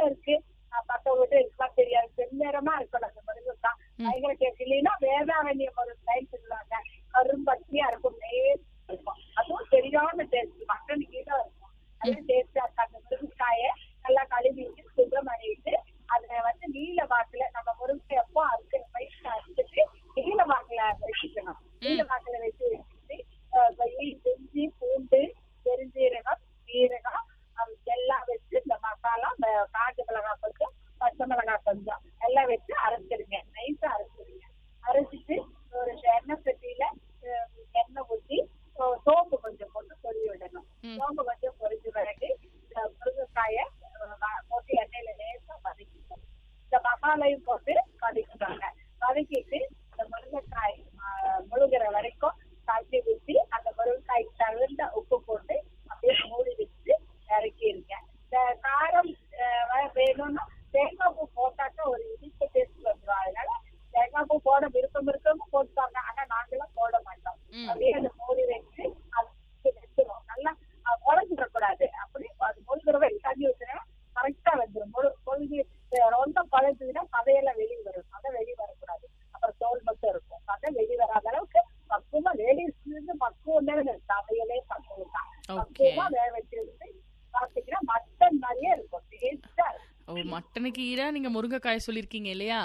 இருக்கு அஹ் பக்கம் வீட்டு இருக்கலாம் தெரியாது செந்நேரமா இருக்கணும் அந்த முருங்கைக்காய் பயங்கர டேஸ்ட் இல்லைன்னா வேதாரண்ய ஒரு ஸ்டைல் சொல்லுவாங்க கரும்பட்டியா இருக்கும் நேர் இருக்கும் அதுவும் சரியான டேஸ்ட் மட்டன் கீழே இருக்கும் நல்ல டேஸ்டா இருக்கும் அந்த முருங்கைக்காயை நல்லா கழுவிட்டு சுத்தம் பண்ணிட்டு அதுல வந்து நீல வாக்குல நம்ம முருங்கை எப்போ அறுக்கிற வயசு அறுத்துட்டு நீல வாக்குல வச்சுக்கணும் நீல வாக்குல வச்சு வச்சுட்டு அஹ் வெள்ளி செஞ்சு பூண்டு பெருஞ்சீரகம் சீரகம் அது எல்லாம் வச்சு இந்த மசாலா இந்த காட்டு மிளகாய் கொஞ்சம் பச்சை மிளகாய் கொஞ்சம் எல்லாம் வச்சு அரைச்சிருங்க நைஸா அரைச்சிருங்க அரைச்சிட்டு ஒரு எண்ணெய் சட்டியில அஹ், எண்ணெய் ஊற்றி அஹ், சோம்பு கொஞ்சம் போட்டு பொரிய விடணும் சோம்பு கொஞ்சம் பொரிஞ்ச பிறகு இந்த முருங்கைக்காயை அஹ், வ- போட்டு எண்ணெயில லேசா வதக்கிக்கணும் இந்த மசாலையும் போட்டு வதக்கிட்டாங்க வதக்கிட்டு இந்த முருங்கைக்காய் அஹ், முழுகிற வரைக்கும் தண்ணி ஊற்றி அந்த முருங்கைக்காய் தகுந்த உப்பு போட்டு அப்படியே மூடி வச்சு இறக்கிருங்க இந்த காரம் அஹ், வ- வேணும்னா தேங்காய் பூ போட்டாக்க ஒரு இனிப்பு டேஸ்ட் வந்துடும் அதனால தேங்காய் பூ போட விருப்பம் இருக்கவங்க போட்டுப்பாங்க ஆனா நாங்கெல்லாம் போட மாட்டோம் அப்படியே அந்த மூடி வச்சு அது வச்சிரும் நல்லா அஹ், குழஞ்சிடக்கூடாது அப்படி அது முழுகிறவ தண்ணி ஊற்றுனா கரெக்டா வந்துடும் முழு முழுகி அஹ், ரொம்ப குழஞ்சதுன்னா கதையெல்லாம் வெளியே வரும் கதை வெளியே வரக்கூடாது அப்புறம் தோல் மட்டும் இருக்கும் கதை வெளியே வராத அளவுக்கு பக்குவமா லேடிஸ் இருந்து பக்குவம் தான் சமையலே பக்குவம் தான் Okay. பக்குவமா வேக வச்சிருந்து பாத்தீங்கன்னா மட்டன் மாதிரியே இருக்கும் டேஸ்டா இருக்கும் ஓ மட்டனுக்கு ஈடா நீங்க முருங்கைக்காய் சொல்லியிருக்கீங்க இல்லையா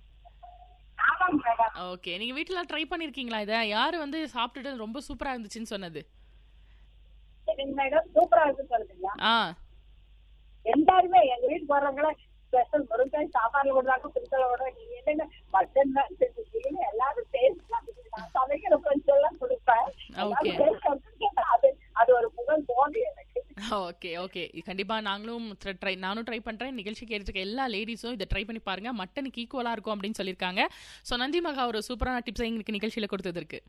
ஆமாம் மேடம் ஓகே நீங்க வீட்டுல ட்ரை பண்ணிருக்கீங்களா இதை யாரு வந்து சாப்பிட்டுட்டு ரொம்ப சூப்பரா இருந்துச்சுன்னு சொன்னது சரிங்க மேடம் சூப்பரா இருக்கு சொல்றீங்களா ஆ எல்லாருமே எங்க வீட்டுக்கு வர்றவங்கள ஸ்பெஷல் முருங்காய் சாப்பாடுல விடுறாங்க பிடிச்சல விடுறாங்க நீங்க என்னங்க மட்டன் தான் செஞ்சுட்டீங்கன்னு எல்லாரும் டேஸ்ட் நான் சமைக்கிற கொஞ்சம் எல்லாம் கொடுப்பேன் Okay. எல்லாரும் taste பண்ணிட்டு அது அது ஒரு புகழ் தோண்டி எனக்கு ஓகே ஓகே கண்டிப்பா நாங்களும் ட்ரை நானும் ட்ரை பண்றேன் நிகழ்ச்சி கேட்டுட்டு இருக்க எல்லா லேடிஸும் இதை ட்ரை பண்ணி பாருங்க மட்டனுக்கு ஈக்குவலா இருக்கும் அப்படின்னு சொல்லியிருக்காங்க ஸோ நந்தி மகா ஒரு சூப்பரான டிப்ஸை எங்களுக்கு நிகழ்ச்சியில கொடுத்ததற்கு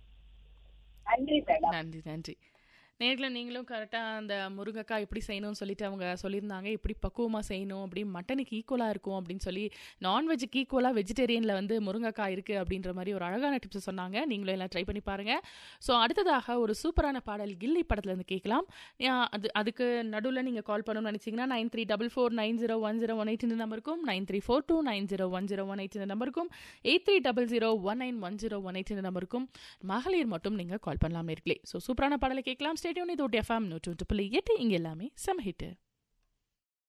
நன்றி மேடம் நன்றி நன்றி நேரில் நீங்களும் கரெக்டாக அந்த முருங்கைக்காய் எப்படி செய்யணும்னு சொல்லிட்டு அவங்க சொல்லியிருந்தாங்க எப்படி பக்குவமாக செய்யணும் அப்படி மட்டனுக்கு ஈக்குவலாக இருக்கும் அப்படின்னு சொல்லி நான்வெஜ்ஜுக்கு ஈக்குவலாக வெஜிடேரியனில் வந்து முருங்கைக்காய் இருக்குது அப்படின்ற மாதிரி ஒரு அழகான டிப்ஸ் சொன்னாங்க நீங்களும் எல்லாம் ட்ரை பண்ணி பாருங்கள் ஸோ அடுத்ததாக ஒரு சூப்பரான பாடல் கில்லி படத்துலேருந்து கேட்கலாம் ஏன் அது அதுக்கு நடுவில் நீங்கள் கால் பண்ணணும்னு நினச்சிங்கன்னா nine three double four nine zero one zero one eight இந்த நம்பருக்கும் nine three four two nine zero one zero one eight இந்த நம்பருக்கும் eight three double zero one nine one zero one eight இந்த நம்பருக்கும் மகளிர் மட்டும் நீங்கள் கால் பண்ணலாம் நேர்களே ஸோ சூப்பரான பாடலை கேட்கலாம் ஸ்டேடியம் இது எஃப்எம் நூற்று புள்ளி எட்டு இங்கே எல்லாமே செம ஹிட்டு